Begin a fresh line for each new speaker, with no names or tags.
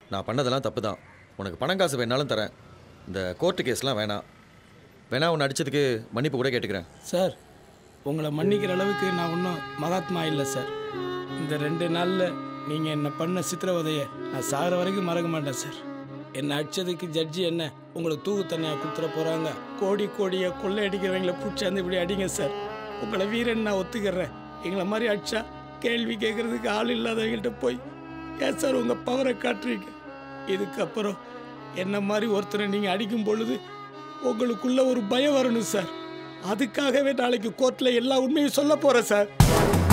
நான் பண்ணதெல்லாம் தப்பு தான் உனக்கு பணம் காசு வேணாலும் தரேன் இந்த கோர்ட்டு கேஸ்லாம் வேணாம் வேணா உன்னை அடிச்சதுக்கு மன்னிப்பு கூட கேட்டுக்கிறேன்
சார் உங்களை மன்னிக்கிற அளவுக்கு நான் ஒன்றும் மகாத்மா இல்லை சார் இந்த ரெண்டு நாளில் நீங்கள் என்னை பண்ண சித்திரவதையை நான் சாகிற வரைக்கும் மறக்க மாட்டேன் சார் என்னை அடிச்சதுக்கு ஜட்ஜி என்ன உங்களுக்கு தூக்கு தண்ணியாக கொடுத்துட போகிறாங்க கோடி கோடியாக கொள்ளை அடிக்கிறவங்கள பிடிச்சாந்து இப்படி அடிங்க சார் உங்களை வீரன் நான் ஒத்துக்கிறேன் எங்களை மாதிரி அடிச்சா கேள்வி கேட்குறதுக்கு ஆள் இல்லாதவங்கள்ட்ட போய் ஏன் சார் உங்கள் பவரை காட்டுறீங்க இதுக்கப்புறம் என்ன மாதிரி ஒருத்தரை நீங்கள் அடிக்கும் பொழுது உங்களுக்குள்ள ஒரு பயம் வரணும் சார் அதுக்காகவே நாளைக்கு கோர்ட்டில் எல்லா உண்மையும் சொல்ல போகிறேன் சார்